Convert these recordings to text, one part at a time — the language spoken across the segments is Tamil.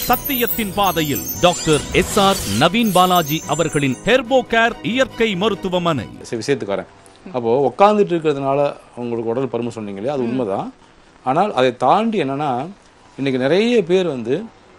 சத்தியத்தின் பாதையில் doctor S R Naveen Balaji அவர்களின் ஹெர்போ கேர் இயற்கை மருத்துவமனை சரி விஷயத்துக்கு வரேன் அப்போது உட்காந்துட்டு இருக்கிறதுனால உங்களுக்கு உடல் பருமன் சொன்னீங்க இல்லையா அது உண்மைதான் ஆனால் அதை தாண்டி என்னன்னா இன்னைக்கு நிறைய பேர் வந்து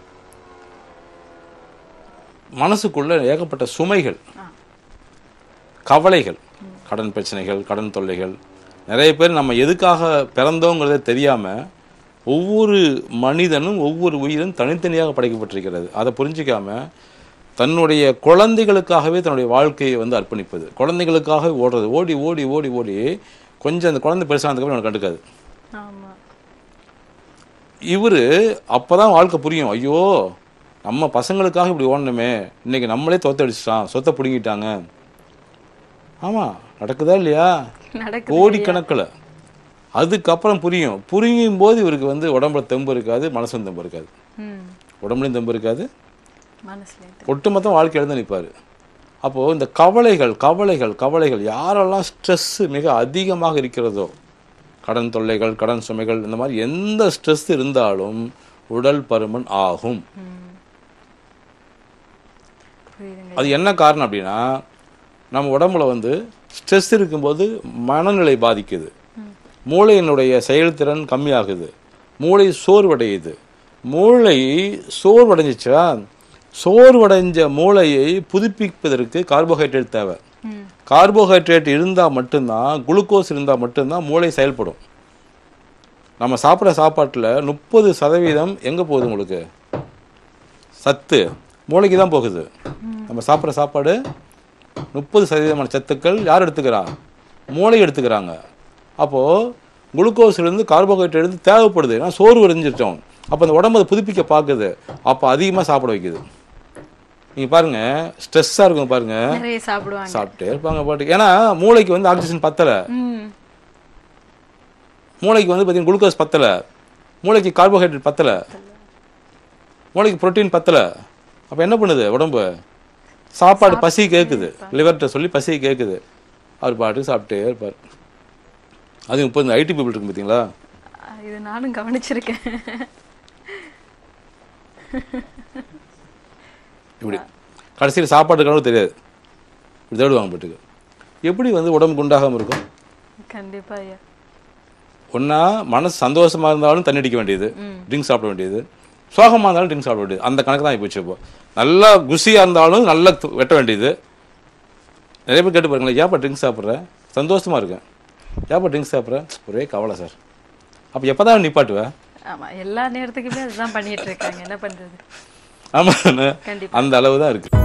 மனசுக்குள்ள ஏகப்பட்ட சுமைகள் கவலைகள் கடன் பிரச்சனைகள் கடன் தொல்லைகள் நிறைய பேர் நம்ம எதுக்காக பிறந்தோங்கிறதே தெரியாம ஒவ்வொரு மனிதனும் ஒவ்வொரு உயிரும் தனித்தனியாக படைக்கப்பட்டிருக்கிறது அதை புரிஞ்சிக்காம தன்னுடைய குழந்தைகளுக்காகவே தன்னுடைய வாழ்க்கையை வந்து அர்ப்பணிப்பது குழந்தைகளுக்காகவே ஓடுறது ஓடி ஓடி ஓடி ஓடி கொஞ்சம் அந்த குழந்தை பெருசானதுக்கப்புறம் எனக்கு கண்டுக்காது ஆமா இவர் அப்பதான் வாழ்க்கை புரியும் ஐயோ நம்ம பசங்களுக்காக இப்படி ஓடணுமே இன்னைக்கு நம்மளே தோத்தடிச்சிட்டான் சொத்தை பிடுங்கிட்டாங்க ஆமா நடக்குதா இல்லையா நடக்குது கோடிக்கணக்கில் அதுக்கப்புறம் புரியும் புரியும் போது இவருக்கு வந்து உடம்புல தெம்பு இருக்காது மனசுல தெம்பு இருக்காது ம் உடம்புலையும் தெம்பு இருக்காது மனசுல ஒட்டுமொத்தம் வாழ்க்கை எழுந்து நிற்பார் அப்போது இந்த கவலைகள் கவலைகள் கவலைகள் யாரெல்லாம் ஸ்ட்ரெஸ் மிக அதிகமாக இருக்கிறதோ கடன் தொல்லைகள் கடன் சுமைகள் இந்த மாதிரி எந்த ஸ்ட்ரெஸ் இருந்தாலும் உடல் பருமன் ஆகும் புரியுதுங்க அது என்ன காரணம் அப்படின்னா நம்ம உடம்புல வந்து ஸ்ட்ரெஸ் இருக்கும்போது மனநிலை பாதிக்குது மூளையினுடைய செயல்திறன் கம்மியாகுது மூளை சோர்வடையுது மூளை சோர்வடைஞ்சிச்சா சோர்வடைஞ்ச மூளையை புதுப்பிப்பதற்கு கார்போஹைட்ரேட் தேவை ம் கார்போஹைட்ரேட் இருந்தால் மட்டும்தான் குளுக்கோஸ் இருந்தால் மட்டும்தான் மூளை செயல்படும் நம்ம சாப்பிட்ற சாப்பாட்டில் முப்பது சதவீதம் எங்கே போகுது உங்களுக்கு சத்து மூளைக்கு தான் போகுது நம்ம சாப்பிட்ற சாப்பாடு முப்பது சதவீதமான சத்துக்கள் யார் எடுத்துக்கிறா மூளை எடுத்துக்கிறாங்க அப்போது குளுக்கோஸ்லேருந்து கார்போஹைட்ரேட் இருந்து தேவைப்படுது ஏன்னா சோர்வு அடைஞ்சிட்டோம் அப்போ அந்த உடம்பு அதை புதுப்பிக்க பார்க்குது அப்போ அதிகமாக சாப்பிட வைக்குது நீங்கள் பாருங்க ஸ்ட்ரெஸ்ஸாக இருக்கும் பாருங்க நிறைய சாப்பிடுவாங்க சாப்பிட்டே இருப்பாங்க பாட்டுக்கு ஏன்னா மூளைக்கு வந்து ஆக்சிஜன் பத்தலை ம் மூளைக்கு வந்து பார்த்தீங்கன்னா குளுக்கோஸ் பத்தலை மூளைக்கு கார்போஹைட்ரேட் பத்தலை மூளைக்கு புரோட்டீன் பத்தலை அப்போ என்ன பண்ணுது உடம்பு சாப்பாடு பசி கேட்குது லிவர்கிட்ட சொல்லி பசி கேட்குது அவர் பாட்டுக்கு சாப்பிட்டே இருப்பார் அது இப்போ இந்த ஐடி பீப்புள் இருக்கு பார்த்தீங்களா இது நானும் கவனிச்சிருக்கேன் இப்படி கடைசியில் சாப்பாடு கனவு தெரியாது இப்படி தேடுவாங்க பாட்டுக்கு எப்படி வந்து உடம்பு குண்டாகாமல் இருக்கும் கண்டிப்பா ஐயா ஒன்றா மனசு சந்தோஷமா இருந்தாலும் தண்ணி அடிக்க வேண்டியது ட்ரிங்க்ஸ் சாப்பிட வேண்டியது சோகமாக இருந்தாலும் ட்ரிங்க்ஸ் சாப்பிட வேண்டியது அந்த கணக்கு தான் போச்சு இப்போ நல்லா குசியாக இருந்தாலும் நல்லா து- வெட்ட வேண்டியது நிறைய பேர் கேட்டு பாருங்களேன் ஏப்பா ட்ரிங்க்ஸ் சாப்பிட்றேன் சந்தோஷமா இருக்கேன் ஏப்பா ட்ரிங்க்ஸ் சாப்பிட்றேன் ஒரே கவலை சார் அப்போ எப்போ தான் நிப்பாட்டுவேன் ஆமா எல்லா நேரத்துக்குமே அதுதான் பண்ணிட்டு இருக்காங்க என்ன பண்றது ஆமாம் கண்டிப்பா அந்த அளவு தான் இருக்குது